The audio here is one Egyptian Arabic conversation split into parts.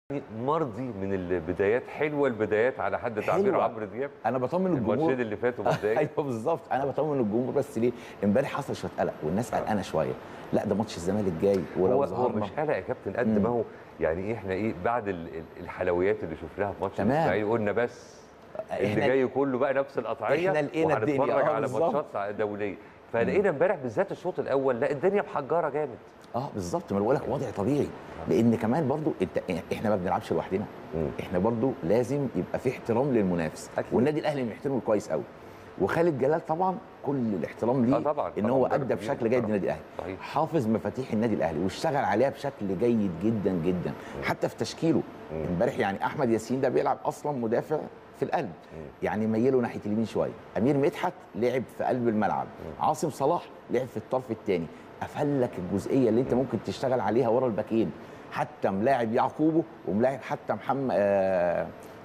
مرضي من البدايات حلوه البدايات على حد تعبير حلوة. عمرو دياب انا بطمن الجمهور الماتشين اللي فاتوا مبدئيا ايوه بالظبط انا بطمن الجمهور بس ليه امبارح حصل شويه قلق والناس قلقانه شويه لا ده ماتش الزمالك جاي ولو هو هو ظهرنا مش قلق يا كابتن قد مم. ما هو يعني ايه احنا ايه بعد ال- ال- الحلويات اللي شفناها في ماتش تمام. الاسماعيلي قلنا بس اللي احنا جاي كله بقى نفس القطعيه إحنا لقينا الدنيا، وهنتفرج آه، على بالظبط. ماتشات دوليه فلقينا امبارح بالذات الشوط الاول لا الدنيا محجره جامد اه بالظبط ما أنا بقول لك وضع طبيعي لان كمان برضو انت احنا ما بنلعبش لوحدنا مم. احنا برضو لازم يبقى في احترام للمنافس أكيد. والنادي الاهلي بيحترمه كويس قوي وخالد جلال طبعا كل الاحترام ليه آه طبعاً، ان طبعاً هو مدرب ادى كبير بشكل جيد محترم. النادي الاهلي صحيح. حافظ مفاتيح النادي الاهلي واشتغل عليها بشكل جيد جدا جدا حتى في تشكيله مم. امبارح يعني احمد ياسين ده بيلعب اصلا مدافع في القلب يعني ميله ناحيه اليمين شويه امير مدحت لعب في قلب الملعب عاصم صلاح لعب في الطرف الثاني قفل لك الجزئيه اللي انت ممكن تشتغل عليها ورا الباكين حتى ملاعب يعقوبه وملاعب حتى محمد آه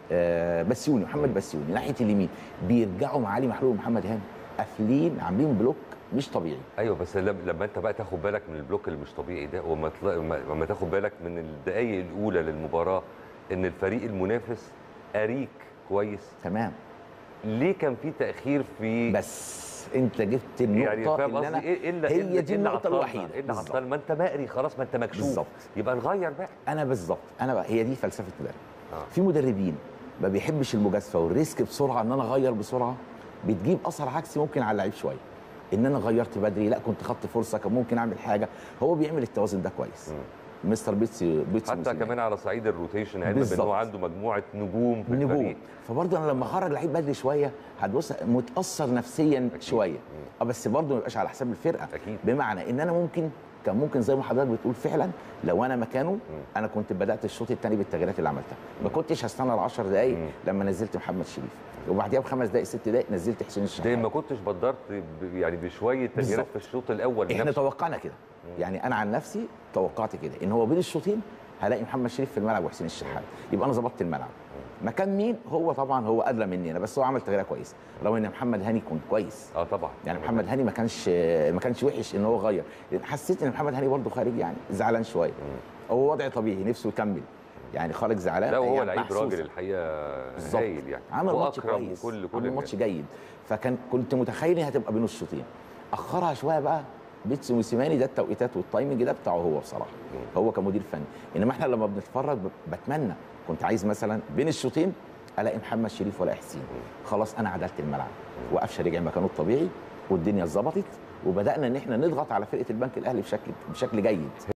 آه بسيوني محمد بسيوني ناحيه اليمين بيرجعوا مع علي محلول ومحمد هاني قافلين عاملين بلوك مش طبيعي ايوه بس لما لما انت بقى تاخد بالك من البلوك اللي مش طبيعي ده وما تلا- وما- وما تاخد بالك من الدقائق الاولى للمباراه ان الفريق المنافس اريك كويس تمام ليه كان في تاخير في بس انت جبت النقطه يعني فاهم اللي قصدي انا ايه الا هي إلا- دي إلا النقطه عطلنا، الوحيده ايه اللي بالظبط. عطلنا ما انت مقري خلاص ما انت مكشوف بالظبط. يبقى نغير بقى انا بالظبط انا بقى هي دي فلسفه مدرب آه. في مدربين ما بيحبش المجازفه والريسك بسرعه ان انا اغير بسرعه بتجيب اثر عكسي ممكن على اللعيب شويه ان انا غيرت بدري لا كنت خدت فرصه كان ممكن اعمل حاجه هو بيعمل التوازن ده كويس مستر بيتسي بيتسي حتى موسيماني. كمان على صعيد الروتيشن علما بان بالظبط. هو عنده مجموعه نجوم في نجوم الفريق فبرضه انا لما اخرج لعيب بدري شويه هتبص متاثر نفسيا أكيد. شويه مم. اه بس برضه ما يبقاش على حساب الفرقه أكيد. بمعنى ان انا ممكن كان ممكن زي ما حضرتك بتقول فعلا لو انا مكانه انا كنت بدات الشوط الثاني بالتغييرات اللي عملتها ما كنتش هستنى ال 10 دقائق مم. لما نزلت محمد شريف وبعديها بخمس دقائق ست دقائق نزلت حسين ده الشحات ما كنتش بدرت ب- يعني بشويه تغييرات بالظبط. في الشوط الاول احنا نفسه. توقعنا كده يعني انا عن نفسي توقعت كده ان هو بين الشوطين هلاقي محمد شريف في الملعب وحسين الشحات يبقى انا ظبطت الملعب مكان مين هو طبعا هو ادرى مني انا بس هو عمل تغييره كويس رغم ان محمد هاني كان كويس اه طبعا يعني محمد هاني ما كانش ما كانش وحش ان هو غير لأن حسيت ان محمد هاني برضه خارج يعني زعلان شويه هو وضع طبيعي نفسه يكمل يعني خارج زعلان لا وهو يعني لعيب محسوسة. راجل الحقيقه بالظبط. هايل يعني عمل ماتش واكرم كويس وكل كل عمل الناس. ماتش جيد فكان كنت متخيل انها هتبقى بين الشوطين اخرها شويه بقى بيتسو موسيماني ده التوقيتات والتايمنج ده بتاعه هو بصراحه هو كمدير فني انما احنا لما بنتفرج ب- بتمنى كنت عايز مثلا بين الشوطين الاقي محمد شريف ولا حسين خلاص انا عدلت الملعب وقفشه رجع مكانه الطبيعي والدنيا اتظبطت وبدانا ان احنا نضغط على فرقه البنك الاهلي بشكل بشكل جيد